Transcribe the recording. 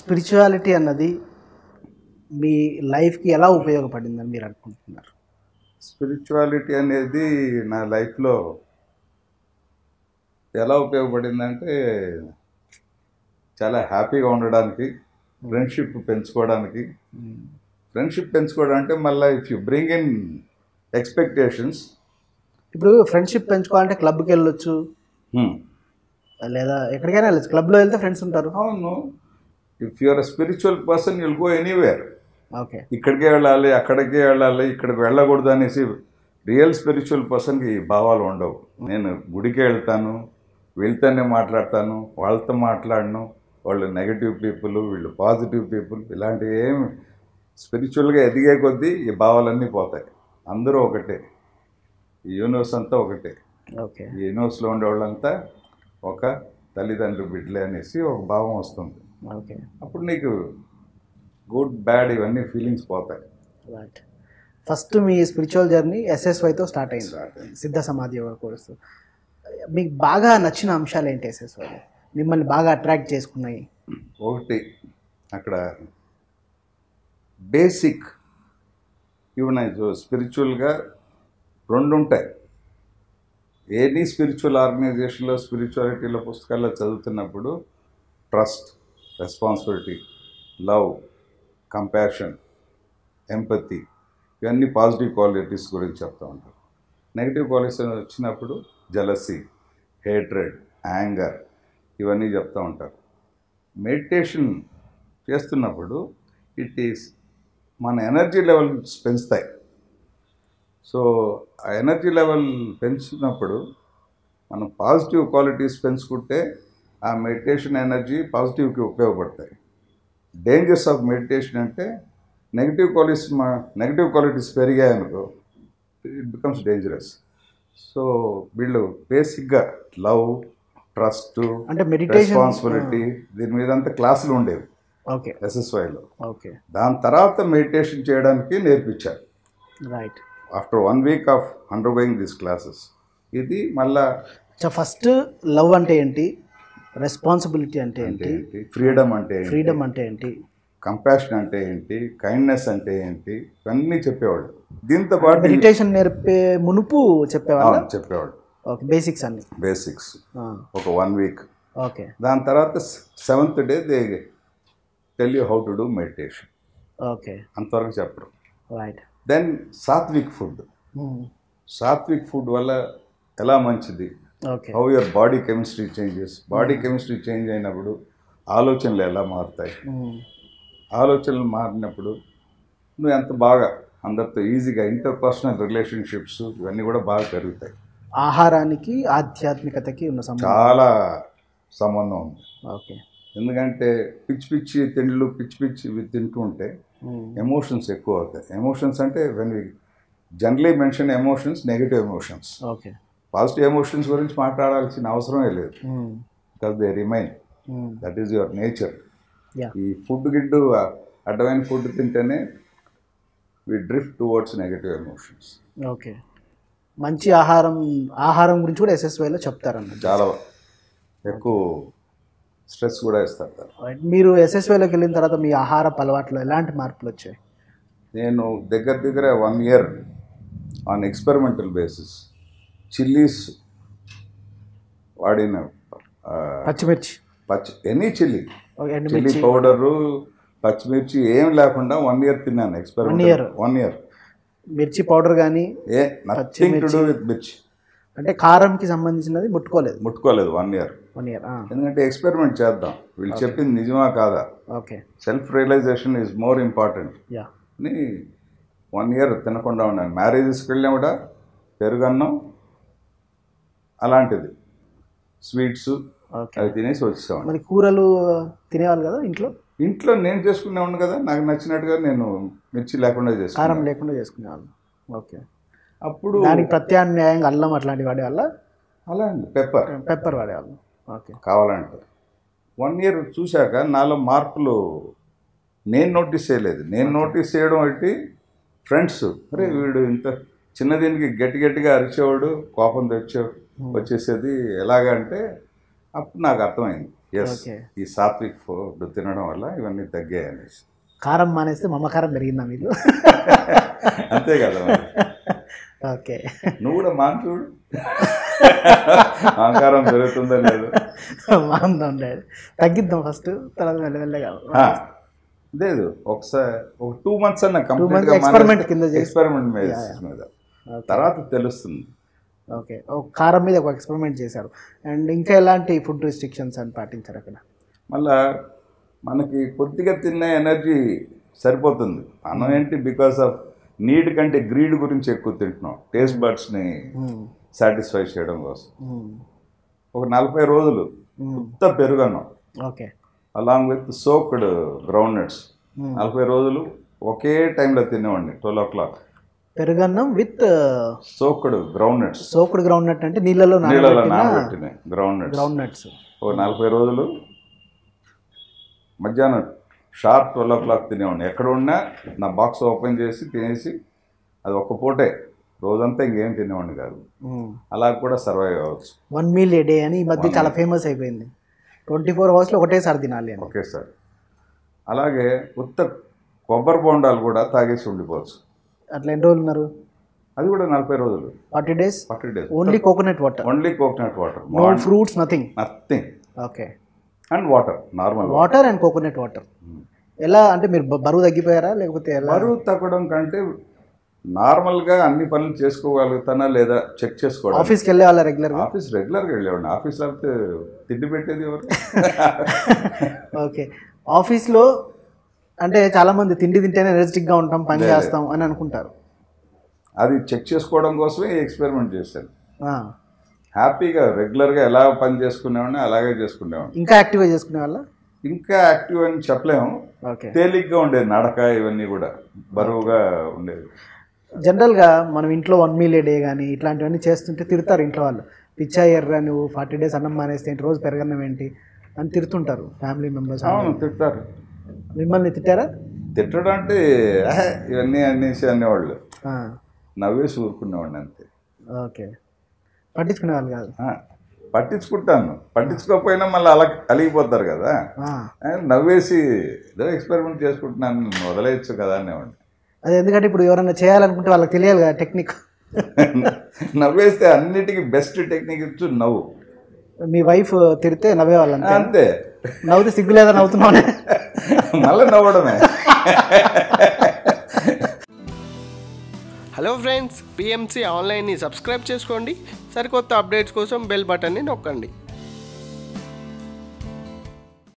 Spirituality అన్నది మీ లైఫ్కి ఎలా ఉపయోగపడిందని మీరు అనుకుంటున్నారు స్పిరిచువాలిటీ అనేది నా లైఫ్లో ఎలా ఉపయోగపడిందంటే చాలా హ్యాపీగా ఉండడానికి ఫ్రెండ్షిప్ పెంచుకోవడానికి ఫ్రెండ్షిప్ పెంచుకోవడం అంటే మళ్ళీ if you bring in expectations ఇప్పుడు ఫ్రెండ్షిప్ పెంచుకోవాలంటే క్లబ్కి వెళ్ళొచ్చు లేదా ఎక్కడికైనా వెళ్ళొచ్చు క్లబ్లో వెళ్తే ఫ్రెండ్స్ ఉంటారు అవును if you're a spiritual person you'll go anywhere okay ఇక్కడికే వెళ్ళాలి అక్కడికే వెళ్ళాలి ఇక్కడికి వెళ్ళకూడదు అనేసి రియల్ స్పిరిచువల్ పర్సన్కి ఈ భావాలు ఉండవు నేను గుడికి వెళ్తాను వెళ్తేనే మాట్లాడతాను వాళ్ళతో మాట్లాడను వాళ్ళు నెగటివ్ పీపుల్ వీళ్ళు పాజిటివ్ పీపుల్ ఇలాంటివి ఏం స్పిరిచువల్గా ఎదిగే కొద్దీ ఈ భావాలన్నీ పోతాయి అందరూ ఒకటే ఈ యూనివర్స్ అంతా ఒకటే ఓకే ఈ యూనివర్స్లో ఉండే వాళ్ళంతా ఒక తల్లిదండ్రులు బిడ్డలే అనేసి ఒక భావం వస్తుంది ఓకే అప్పుడు నీకు గుడ్ బ్యాడ్ ఇవన్నీ ఫీలింగ్స్ పోతాయి రైట్ ఫస్ట్ మీ స్పిరిచువల్ జర్నీ ఎస్ఎస్వైతో స్టార్ట్ అయింది Start అయింది. సిద్ధ సమాధి యోగా కోర్సు మీకు బాగా నచ్చిన అంశాలు ఏంటి ఎస్ఎస్వైలో మిమ్మల్ని బాగా అట్రాక్ట్ చేసుకున్నాయి ఒకటి అక్కడ బేసిక్ ఈవెన్ స్పిరిచువల్గా రెండు ఉంటాయి ఎనీ స్పిరిచువల్ ఆర్గనైజేషన్లో స్పిరిచువాలిటీలో పుస్తకాల్లో చదువుతున్నప్పుడు trust responsibility love compassion empathy ఇవన్నీ పాజిటివ్ క్వాలిటీస్ గురించి చెప్తూ ఉంటారు నెగిటివ్ క్వాలిటీస్ వచ్చినప్పుడు జలసీ హేట్రెడ్ యాంగర్ ఇవన్నీ చెప్తూ ఉంటారు మెడిటేషన్ చేస్తున్నప్పుడు ఇట్ ఈస్ మన ఎనర్జీ లెవెల్స్ పెంచుతాయి సో ఆ ఎనర్జీ లెవెల్ పెంచినప్పుడు మనం పాజిటివ్ క్వాలిటీస్ పెంచుకుంటే ఆ మెడిటేషన్ ఎనర్జీ పాజిటివ్కి ఉపయోగపడతాయి డేంజర్స్ ఆఫ్ మెడిటేషన్ అంటే నెగిటివ్ క్వాలిటీస్ మా నెగిటివ్ క్వాలిటీస్ పెరిగాయనుకో ఇట్ బికమ్స్ డేంజరస్ సో వీళ్ళు బేసిక్గా లవ్ ట్రస్ట్ అంటే మెడిటేషన్ రెస్పాన్సిబిలిటీ దీని మీద అంతా క్లాసులు ఉండేవి ఓకే ఎస్ఎస్వైలో ఓకే దాని తర్వాత మెడిటేషన్ చేయడానికి నేర్పించారు right after one week of undergoing these classes ఇది మళ్ళా సో ఫస్ట్ లవ్ అంటే ఏంటి రెస్పాన్సిబిలిటీ అంటే అంటే ఏంటి ఏంటి ఫ్రీడమ్ అంటే ఏంటి ఫ్రీడమ్ అంటే ఏంటి కంపాషన్ అంటే ఏంటి కైండ్నెస్ అంటే ఏంటి ఇవన్నీ చెప్పేవాళ్ళు దీంతో పాటు మెడిటేషన్ నేర్పే మునుపు చెప్పేవాళ్ళ అవును, చెప్పేవాళ్ళు ఓకే బేసిక్స్ అన్ని బేసిక్స్ ఆ, ఒక వన్ వీక్ ఓకే దాని తర్వాత seventh day they tell you how to do meditation okay అంతవరకు చెప్పరు right then sattvic food sattvic food వల్ల ఎలా మంచిది okay how your body chemistry changes body chemistry change అయినప్పుడు ఆలోచనలు ఎలా మారుతాయి ఆలోచనలు మారినప్పుడు నువ్వు ఎంత బాగా అందరితో ఈజీగా ఇంటర్ పర్సనల్ రిలేషన్షిప్స్ ఇవన్నీ కూడా బాగా పెరుగుతాయి ఆహారానికి ఆధ్యాత్మికతకి ఉన్న సంబంధం చాలా సంబంధం ఉంది ఓకే ఎందుకంటే పిచ్చి పిచ్చి తిండ్లు పిచ్చి పిచ్చి ఇవి తింటూ ఉంటే ఎమోషన్స్ ఎక్కువ అవుతాయి ఎమోషన్స్ అంటే when we generally mention emotions negative emotions okay positive emotions గురించి మాట్లాడాల్సిన అవసరమే లేదు because they remain that is your nature yeah ఈ ఫుడ్ గిడ్డు అడ్డమైన ఫుడ్ తింటేనే we drift towards negative emotions okay మంచి ఆహారం ఆహారం గురించి కూడా ఎస్ఎస్వైలో చెప్తారన్నమాట చాలా ఎక్కువ స్ట్రెస్ కూడా ఇస్తారు దాన్ని. Right. మీరు ఎస్ఎస్వైలోకి వెళ్ళిన తర్వాత మీ ఆహార అలవాట్లో ఎలాంటి మార్పులు వచ్చాయి నేను దగ్గర దగ్గర one year on experimental basis chillies వాడిన ఆ, పచ్చిమిర్చి పచ్చి ఎనీ చిల్లీ ఓకే, చిల్లీ ఎండుమిర్చి పౌడరు పచ్చిమిర్చి ఏం లేకుండా వన్ ఇయర్ తిన్నాను year. ఎక్స్పెరిమెంట్ వన్ ఇయర్ మిర్చి పౌడర్ కానీ ఏ నథింగ్ టు డూ విత్ మిర్చి అంటే కారంకి సంబంధించినది ముట్టుకోలేదు ముట్టుకోలేదు వన్ ఇయర్ వన్ ఇయర్ ఎందుకంటే ఎక్స్పెరిమెంట్ చేద్దాం వీళ్ళు చెప్పింది నిజమా కాదా okay self realisation is more important yeah అని వన్ ఇయర్ తినకుండా ఉన్నాను మ్యారేజెస్కి వెళ్ళినా కూడా పెరుగన్నం అలాంటిది స్వీట్స్ ఓకే అవి తినేసి వచ్చేసాను మరి కూరలు తినేవాళ్ళు కదా ఇంట్లో ఇంట్లో నేను చేసుకునేవాడిని కదా నాకు నచ్చినట్టుగా నేను మిర్చి లేకుండా కారం చేసుకున్నాను లేకుండా చేసుకునేవాళ్ళు ఓకే అప్పుడు దానికి ప్రత్యామ్నాయంగా అల్లం అట్లాంటివి వాడేవాళ్ళ అలా అండి పెప్పర్ పెప్పర్ వాడేవాళ్ళు ఓకే కావాలంటే వన్ ఇయర్ చూశాక నాలో మార్పులు నేను నోటీస్ చేయలేదు నేను నోటీస్ చేయడం ఒకటి ఫ్రెండ్స్ అరే వీడు ఇంత చిన్న దీనికి గట్టి గట్టిగా అరిచేవాడు కోపం తెచ్చే వచ్చేసేది ఎలాగంటే అప్పుడు నాకు అర్థమైంది ఎస్ Okay. ఈ సాత్విక్ ఫుడ్ తినడం వల్ల ఇవన్నీ తగ్గాయి అనేసి కారం మానేస్తే మమకారం పెరిగిందా మీకు అంతే కదా మరి. ఓకే నువ్వు కూడా మాన్ చూడు అహంకారం పెరుగుతుందో లేదు బాగుందండి తగ్గిద్దాం ఫస్ట్ తర్వాత మెల్లమెల్లగా ఆ, లేదు ఒకసారి ఒక టూ మంత్స్ అన్న months experiment కింద చేసి- ఎక్స్పెరిమెంట్ మీద మీద తర్వాత తెలుస్తుంది ఓకే ఒక కారం మీద ఒక ఎక్స్పెరిమెంట్ చేశారు అండ్ ఇంకా ఎలాంటి ఫుడ్ రిస్ట్రిక్షన్స్ అని పాటించారు అక్కడ మళ్ళా మనకి కొద్దిగా తిన్న ఎనర్జీ సరిపోతుంది అన్నం ఏంటి బికాస్ ఆఫ్ నీడ్ కంటే గ్రీడ్ గురించి ఎక్కువ తింటున్నాం టేస్ట్ బర్డ్స్ని సాటిస్ఫై చేయడం కోసం ఒక నలభై రోజులు ఉత్త పెరుగన్నం okay along with soaked groundnuts నలభై రోజులు ఒకే టైంలో తినేవాడిని ట్వెల్వ్ ఓ క్లాక్ పెరుగన్నం with soaked groundnuts soaked groundnut అంటే నీళ్ళలో నీళ్ళలో నానబెట్టిన నానబెట్టిన గ్రౌండ్ నట్స్ గ్రౌండ్ నట్స్ ఒక నలభై రోజులు మధ్యాహ్నం షార్ప్ ట్వెల్వ్ ఓ క్లాక్ తినేవాడిని ఎక్కడ ఉన్నా నా బాక్స్ ఓపెన్ చేసి తినేసి అది ఒక్క పూటే రోజంతా ఇంకేం తినేవాడిని కాదు అలా కూడా సర్వైవ్ అవ్వచ్చు వన్ మీల్ ఏ డే అని ఈ మధ్య చాలా ఫేమస్ అయిపోయింది ట్వంటీ ఫోర్ అవర్స్లో ఒకటేసారి తినాలి అని ఓకే సార్ అలాగే ఉత్త కొబ్బరి బొండాలు కూడా తాగేసి ఉండిపోవచ్చు అట్లా ఎన్ని రోజులు ఉన్నారు అది కూడా నలభై రోజులు forty days forty days only coconut water only coconut water no fruits nothing nothing okay and water normal water and coconut water ఎలా అంటే మీరు బ- బరువు తగ్గిపోయారా లేకపోతే ఎలా బరువు తగ్గడం కంటే నార్మల్గా అన్ని పనులు చేసుకోగలుగుతానా లేదా చెక్ చేసుకోవడం ఆఫీస్కి వెళ్ళే వాళ్ళ రెగ్యులర్గా ఆఫీస్ రెగ్యులర్గా వెళ్ళేవాడిని ఆఫీస్ లేకపోతే తిండి పెట్టేది ఎవరు ఓకే ఆఫీస్లో అంటే చాలా మంది తిండి తింటేనే ఎనర్జెటిక్గా ఉంటాం పని చేస్తాం అని అనుకుంటారు అది చెక్ చేసుకోవడం కోసమే ఈ ఎక్స్పెరిమెంట్ చేశాను ఆ. హ్యాపీగా రెగ్యులర్గా ఎలా పని చేసుకునేవాడిని అలాగే చేసుకునేవాడిని ఇంకా యాక్టివ్గా చేసుకునే వాళ్ళ ఇంకా యాక్టివ్ అని చెప్పలేము ఓకే తేలిగ్గా ఉండేది నడక ఇవన్నీ కూడా బరువుగా ఉండేది జనరల్గా మనం ఇంట్లో వన్ మీల్ ఏ డే కానీ ఇట్లాంటివన్నీ చేస్తుంటే తిడతారు ఇంట్లో వాళ్ళు పిచ్చా ఎర్ర నువ్వు ఫార్టీ డేస్ అన్నం మానేస్తే ఏంటి రోజు పెరగన్నం ఏంటి అని తిడుతుంటారు ఫ్యామిలీ మెంబర్స్ అవును తిడతారు మిమ్మల్ని తిట్టారా తిట్టడం అంటే "ఆహే, ఇవన్నీ అనేసి అనేవాళ్ళు ఆ, నవ్వేసి ఊరుకునేవాడిని అంతే ఓకే పట్టించుకునే వాళ్ళు కాదు ఆ, పట్టించుకుంటాను పట్టించుకోకపోయినా మళ్ళీ అలా అలిగిపోతారు కదా ఆ, ఆ, నవ్వేసి ఏదో ఎక్స్పెరిమెంట్ చేసుకుంటున్నాను నన్ను వదిలేయచ్చు కదా అనేవాడిని అదే ఎందుకంటే ఇప్పుడు ఎవరైనా చేయాలనుకుంటే వాళ్ళకి తెలియాలి కదా టెక్నిక్ నవ్వేస్తే అన్నిటికీ బెస్ట్ టెక్నిక్ ఇచ్చు నవ్వు మీ వైఫ్ తిడితే నవ్వేవాళ్ళు అంతే అంతే నవ్వుతే సిగ్గు లేదా నవ్వుతున్నావు మళ్ళీ నవ్వడమే హలో ఫ్రెండ్స్ పిఎంసి ఆన్లైన్ని సబ్స్క్రైబ్ చేసుకోండి సరికొత్త అప్డేట్స్ కోసం బెల్ బటన్ని నొక్కండి